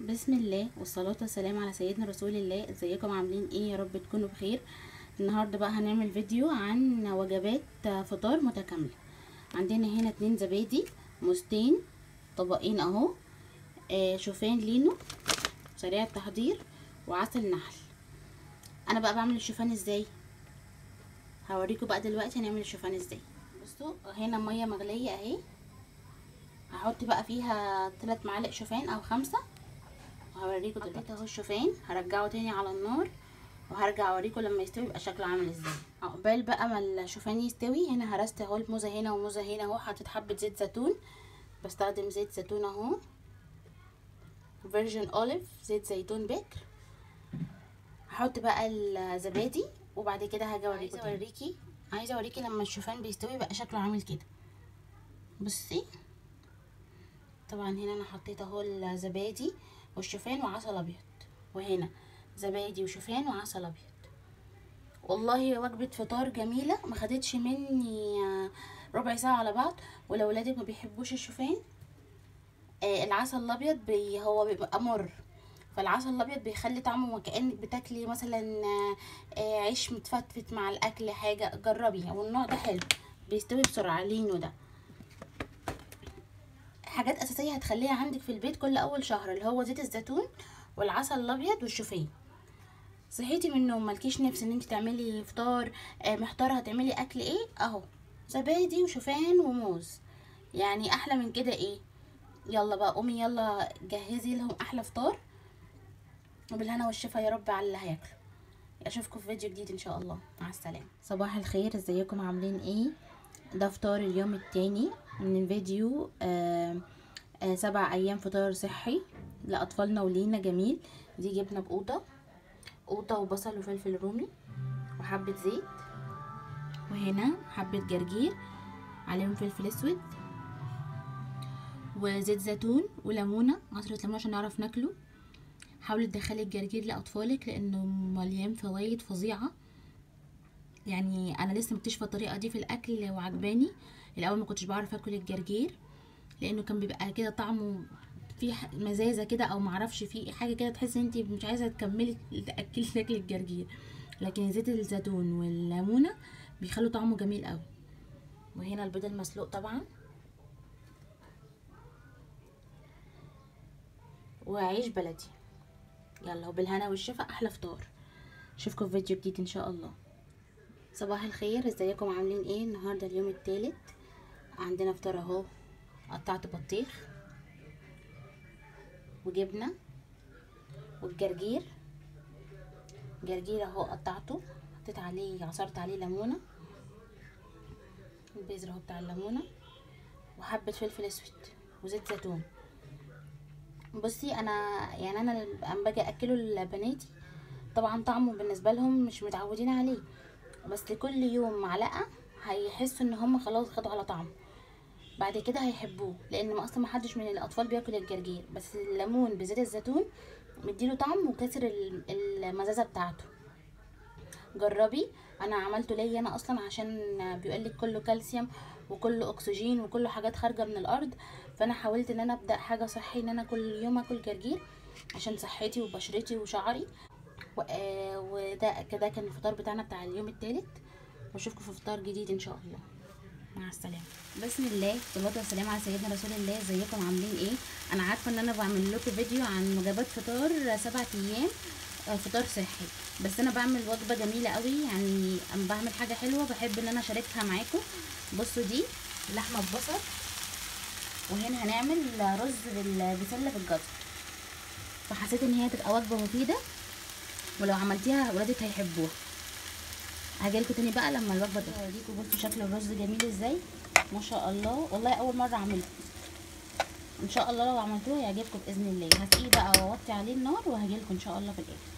بسم الله والصلاة والسلام على سيدنا رسول الله ازيكم عاملين ايه يا رب تكونوا بخير النهاردة بقى هنعمل فيديو عن وجبات فطار متكاملة عندنا هنا اتنين زبادي موزتين طبقين اهو آه شوفان لينو سريع التحضير وعسل نحل انا بقى بعمل الشوفان ازاي هوريكم بقى دلوقتي هنعمل الشوفان ازاي بصوا هنا ميه مغليه اهي هحط بقى فيها ثلاث معالق شوفان او خمسة وهوريكم دلوقتي اهو الشوفان هرجعه تاني على النار وهرجع اوريكم لما يستوي يبقى شكله عامل ازاي عقبال بقى ما الشوفان يستوي هنا هرست اهو الموزه هنا وموزه هنا اهو حطيت حبه زيت زيتون بستخدم زيت زيتون اهو فيرجن اوليف زيت زيتون بكر هحط بقى الزبادي وبعد كده هاجي اوريكم عايزه اوريكي عايزه اوريكي لما الشوفان بيستوي بقى شكله عامل كده بصي طبعا هنا انا حطيت اهو الزبادي والشوفان وعسل ابيض وهنا زبادي وشوفان وعسل ابيض والله وجبه فطار جميله ما خدتش مني ربع ساعه على بعض ولو ولادك ما بيحبوش الشوفان آه العسل الابيض بي هو بيبقى مر فالعسل الابيض بيخلي طعمه وكانك بتاكلي مثلا آه عيش متفتفت مع الاكل حاجه جربي والنوع ده حلو بيستوي بسرعه لينو ده حاجات اساسيه هتخليها عندك في البيت كل اول شهر اللي هو زيت الزيتون والعسل الابيض والشوفان صحيتي من النوم مالكيش نفس ان انت تعملي فطار آه محتاره هتعملي اكل ايه اهو زبادي وشوفان وموز يعني احلى من كده ايه يلا بقى قومي يلا جهزي لهم احلى فطار وبالهنا والشفا يا رب على اللي هياكلوا اشوفكم في فيديو جديد ان شاء الله مع السلامه صباح الخير ازيكم عاملين ايه ده فطار اليوم التاني من الفيديو آه آه سبع ايام فطار صحي لاطفالنا ولينا جميل دي جبنه بقوطه قوطه وبصل وفلفل رومي وحبه زيت وهنا حبه جرجير عليهم فلفل اسود وزيت زيتون وليمونه عصره ليمونه عشان نعرف ناكله حاولي تدخلي الجرجير لاطفالك لانه مليان فوائد فظيعه يعني انا لسه مكتشفه الطريقه دي في الاكل وعجباني الاول ما كنتش بعرف اكل الجرجير لانه كان بيبقى كده طعمه في مزازه كده او معرفش في حاجه كده تحسي انت مش عايزه تكملي تاكلي تاكلي الجرجير لكن زيت الزيتون والليمونه بيخلوا طعمه جميل قوي وهنا البيض المسلوق طبعا وعيش بلدي يلا وبالهنا والشفا احلى فطار اشوفكم في فيديو جديد ان شاء الله صباح الخير ازيكم عاملين ايه النهارده اليوم الثالث عندنا فطار اهو قطعت بطيخ وجبنه والجرجير جرجير اهو قطعته حطيت عليه عصرت عليه ليمونه البذر اهو بتاع الليمونه وحبه فلفل اسود وزيت زيتون بصي انا يعني انا لما باجي اكله لبناتي طبعا طعمه بالنسبه لهم مش متعودين عليه بس كل يوم معلقه هيحسوا ان هم خلاص خدوا على طعمه بعد كده هيحبوه لان اصلا ما حدش من الاطفال بياكل الجرجير بس الليمون بزيت الزيتون مديله طعم وكسر المزازه بتاعته جربي انا عملته ليا انا اصلا عشان بيقول لك كله كالسيوم وكله اكسجين وكله حاجات خارجه من الارض فانا حاولت ان انا ابدا حاجه صحي ان انا كل يوم اكل جرجير عشان صحتي وبشرتي وشعري وده كده كان الفطار بتاعنا بتاع اليوم الثالث واشوفكم في فطار جديد ان شاء الله مع السلامه بسم الله والصلاه والسلام على سيدنا رسول الله ازيكم عاملين ايه انا عارفه ان انا بعمل لكم فيديو عن وجبات فطار سبعة ايام فطار صحي بس انا بعمل وجبه جميله قوي يعني اما بعمل حاجه حلوه بحب ان انا اشاركها معاكم بصوا دي لحمه ببصل وهنا هنعمل رز بالبسله بالجزر فحسيت ان هي تبقى وجبه مفيده ولو عملتيها ولادك هيحبوها هجيلكوا تاني بقى لما الوجبه دي اوريكم بصوا شكل الرز جميل ازاي ما شاء الله والله اول مره اعمله ان شاء الله لو عملتوه هيعجبكم باذن الله هسقيه بقى واوطي عليه النار وهجيلكم ان شاء الله في الاخر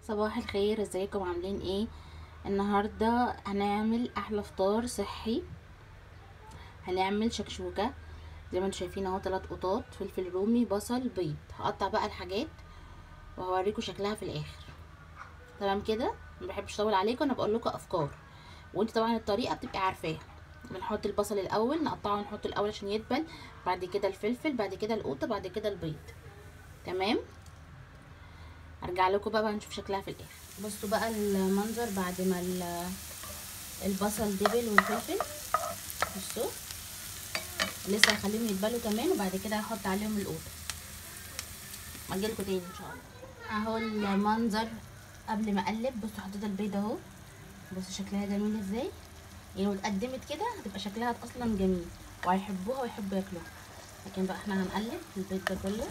صباح الخير ازيكم عاملين ايه النهارده هنعمل احلى فطار صحي هنعمل شكشوكه زي ما انتم شايفين اهو ثلاث قطات فلفل رومي بصل بيض هقطع بقى الحاجات وهوريكم شكلها في الاخر تمام كده ما بحبش اطول عليكم انا بقول لكم افكار وانت طبعا الطريقه بتبقي عارفاها بنحط البصل الاول نقطعه ونحطه الاول عشان يدبل بعد كده الفلفل بعد كده القوطه بعد كده البيض تمام ارجع لكم بقى, بقى نشوف شكلها في الاخر بصوا بقى المنظر بعد ما البصل دبل والفلفل بصوا لسه هخليهم يدبلوا كمان وبعد كده هحط عليهم القوطه اجيلكوا تاني ان شاء الله اهو المنظر قبل ما اقلب بصوا حطيت البيض اهو بصوا شكلها جميل ازاي يعني لو اتقدمت كده هتبقى شكلها اصلا جميل وهيحبوها ويحبوا ياكلوها لكن بقى احنا هنقلب البيض ده كله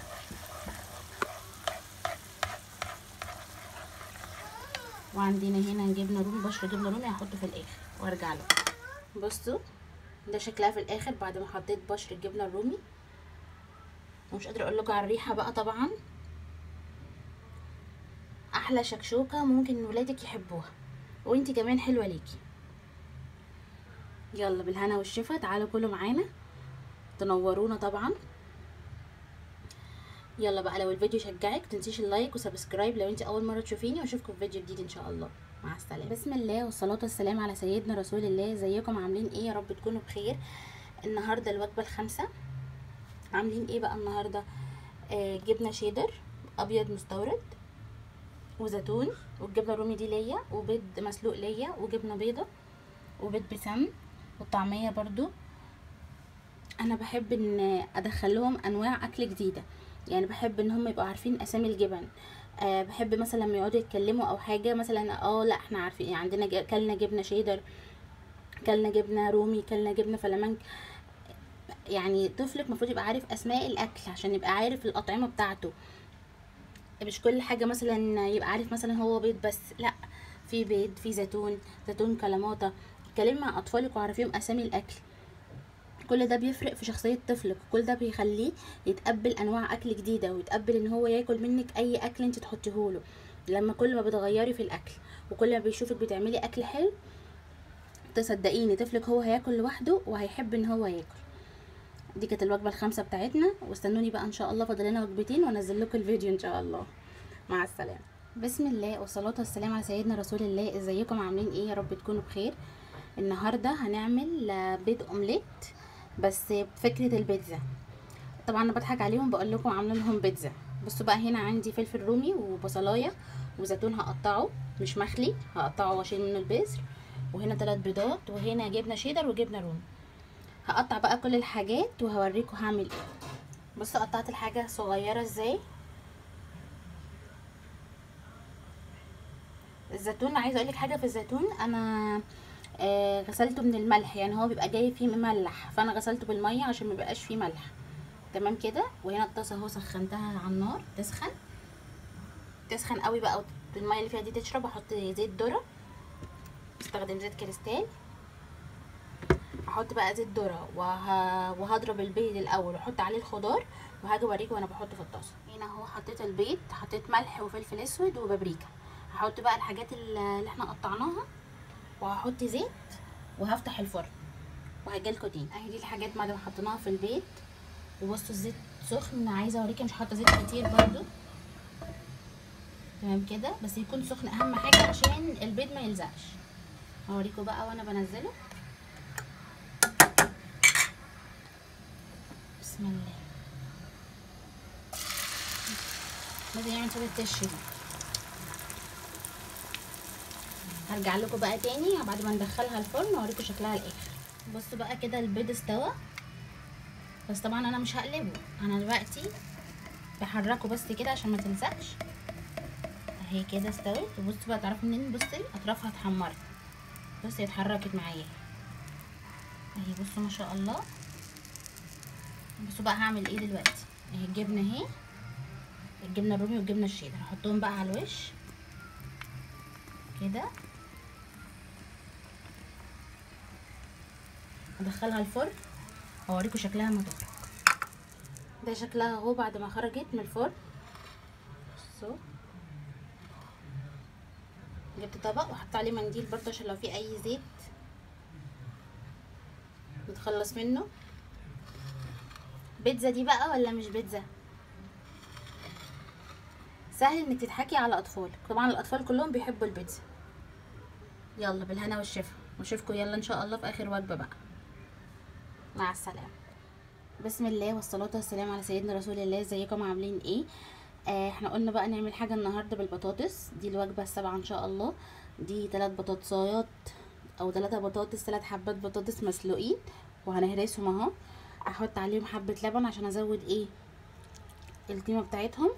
وعندنا هنا جبنه رومي بشر جبنه رومي هحطه في الاخر وارجع له بصوا ده شكلها في الاخر بعد ما حطيت بشر الجبنه الرومي ومش قادره اقول لكم على الريحه بقى طبعا احلى شكشوكه ممكن ولادك يحبوها وانتي كمان حلوه ليكي يلا بالهنا والشفا تعالوا كلوا معانا تنورونا طبعا يلا بقى لو الفيديو شجعك تنسيش اللايك وسبسكرايب لو انت اول مره تشوفيني واشوفكم في فيديو جديد ان شاء الله مع السلامه بسم الله والصلاه والسلام على سيدنا رسول الله ازيكم عاملين ايه يا رب تكونوا بخير النهارده الوجبه الخامسه عاملين ايه بقى النهارده آه جبنه شيدر ابيض مستورد وزيتون والجبنه الرومي دي ليا وبيض مسلوق ليا وجبنه بيضه وبيض بسمن والطعميه برضو انا بحب ان ادخلهم انواع اكل جديده يعني بحب ان هم يبقوا عارفين اسامي الجبن أه بحب مثلا لما يقعدوا يتكلموا او حاجه مثلا اه لا احنا عارفين يعني عندنا كلنا جبنه شيدر كلنا جبنه رومي كلنا جبنه فلامنك يعني طفلك المفروض يبقى عارف اسماء الاكل عشان يبقى عارف الاطعمه بتاعته مش كل حاجه مثلا يبقى عارف مثلا هو بيض بس لا في بيض في زيتون زيتون كلاماتا اتكلمي مع اطفالك وعرفيهم اسامي الاكل كل ده بيفرق في شخصية طفلك كل ده بيخليه يتقبل انواع اكل جديدة ويتقبل ان هو ياكل منك اي اكل انت تحطيهوله لما كل ما بتغيري في الاكل وكل ما بيشوفك بتعملي اكل حلو تصدقيني طفلك هو هياكل لوحده وهيحب ان هو ياكل دي كانت الوجبة الخامسة بتاعتنا واستنوني بقى ان شاء الله فاضل لنا وجبتين وانزل لكم الفيديو ان شاء الله مع السلامة بسم الله والصلاة والسلام على سيدنا رسول الله ازيكم عاملين ايه يا رب تكونوا بخير النهاردة هنعمل بيض اومليت بس بفكرة البيتزا طبعا انا بضحك عليهم بقول لكم عامله لهم بيتزا بصوا بقى هنا عندي فلفل رومي وبصلايه وزيتون هقطعه مش مخلي هقطعه واشيل منه البذر وهنا ثلاث بيضات وهنا جبنه شيدر وجبنه رومي هقطع بقى كل الحاجات وهوريكم هعمل ايه بصوا قطعت الحاجه صغيره ازاي الزيتون عايزه اقول لك حاجه في الزيتون انا آه غسلته من الملح يعني هو بيبقى جاي فيه مملح فانا غسلته بالميه عشان ما يبقاش فيه ملح تمام كده وهنا الطاسه اهو سخنتها على النار تسخن تسخن قوي بقى الميه اللي فيها دي تشرب احط زيت ذره استخدم زيت كريستال احط بقى زيت ذره وه... وهضرب البيض الاول واحط عليه الخضار وهاجي اوريكم وانا بحطه في الطاسه هنا اهو حطيت البيض حطيت ملح وفلفل اسود وبابريكا هحط بقى الحاجات اللي احنا قطعناها وهحط زيت وهفتح الفرن وهجيلكوا تاني اهي دي الحاجات بعد ما حطيناها في البيت وبصوا الزيت سخن عايزه اوريكم مش حاطه زيت كتير برضو تمام كده بس يكون سخن اهم حاجه عشان البيض ما يلزقش هوريكم بقى وانا بنزله بسم الله لازم يعمل صوت التش دي هرجع لكم بقى تاني بعد ما ندخلها الفرن واوريكم شكلها الاخر بصوا بقى كده البيض استوى بس طبعا انا مش هقلبه انا دلوقتي بحركه بس كده عشان ما تلزقش اهي كده استوت وبصوا بقى تعرفوا منين بصي اطرافها اتحمرت بصي اتحركت معايا اهي بصوا ما شاء الله بصوا بقى هعمل ايه دلوقتي اهي الجبنه اهي الجبنه الرومي والجبنه الشيدر هحطهم بقى على الوش كده ادخلها الفرن هوريكم شكلها ما تخرج ده شكلها اهو بعد ما خرجت من الفرن بصوا جبت طبق وحط عليه منديل برضه عشان لو في اي زيت نتخلص منه بيتزا دي بقى ولا مش بيتزا سهل انك تضحكي على اطفالك طبعا الاطفال كلهم بيحبوا البيتزا يلا بالهنا والشفا واشوفكم يلا ان شاء الله في اخر وجبه بقى مع السلامه بسم الله والصلاه والسلام على سيدنا رسول الله ازيكم عاملين ايه آه احنا قلنا بقى نعمل حاجه النهارده بالبطاطس دي الوجبه السابعه ان شاء الله دي ثلاث بطاطسايات او ثلاثة بطاطس ثلاث حبات بطاطس مسلوقين وهنهرسهم اهو احط عليهم حبه لبن عشان ازود ايه القيمه بتاعتهم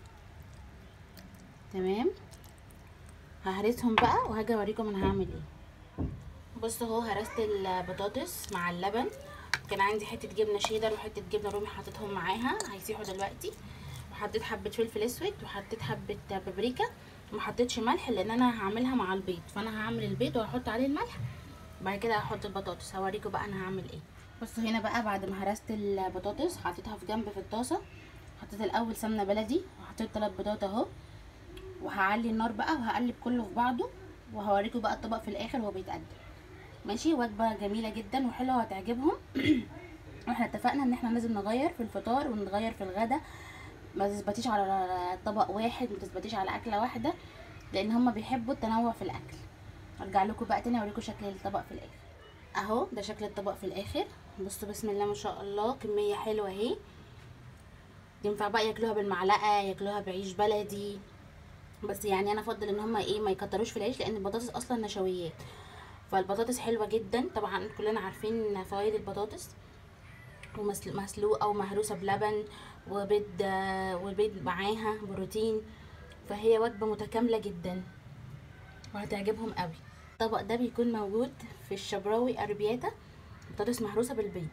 تمام ههرسهم بقى وهاجي اوريكم انا هعمل ايه بصوا اهو هرست البطاطس مع اللبن كان عندي حته جبنه شيدر وحته جبنه رومي حطيتهم معاها هيسيحوا دلوقتي وحطيت حبه فلفل اسود وحطيت حبه بابريكا وما حطيتش ملح لان انا هعملها مع البيض فانا هعمل البيض وهحط عليه الملح بعد كده هحط البطاطس هوريكم بقى انا هعمل ايه بصوا هنا بقى بعد ما هرست البطاطس حطيتها في جنب في الطاسه حطيت الاول سمنه بلدي وحطيت ثلاث بيضات اهو وهعلي النار بقى وهقلب كله في بعضه وهوريكم بقى الطبق في الاخر وهو بيتقدم ماشي وجبه جميله جدا وحلوه وهتعجبهم واحنا اتفقنا ان احنا لازم نغير في الفطار ونغير في الغدا ما تثبتيش على طبق واحد ما تثبتيش على اكله واحده لان هما بيحبوا التنوع في الاكل ارجع لكم بقى تاني اوريكم شكل الطبق في الاخر اهو ده شكل الطبق في الاخر بصوا بسم الله ما شاء الله كميه حلوه اهي ينفع بقى ياكلوها بالمعلقه ياكلوها بعيش بلدي بس يعني انا افضل ان هما ايه ما يكتروش في العيش لان البطاطس اصلا نشويات فالبطاطس حلوه جدا طبعا كلنا عارفين فوائد البطاطس ومسلوقه ومهروسه بلبن وبيض والبيض معاها بروتين فهي وجبه متكامله جدا وهتعجبهم قوي الطبق ده بيكون موجود في الشبراوي اربياتا بطاطس مهروسه بالبيض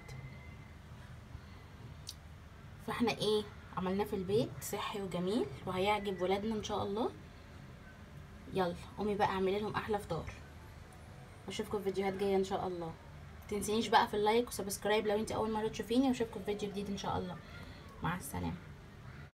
فاحنا ايه عملناه في البيت صحي وجميل وهيعجب ولادنا ان شاء الله يلا قومي بقى اعملي لهم احلى فطار واشوفكم في فيديوهات جايه ان شاء الله تنسينيش بقى في اللايك وسبسكرايب لو انت اول مره تشوفيني واشوفكم في فيديو جديد ان شاء الله مع السلامه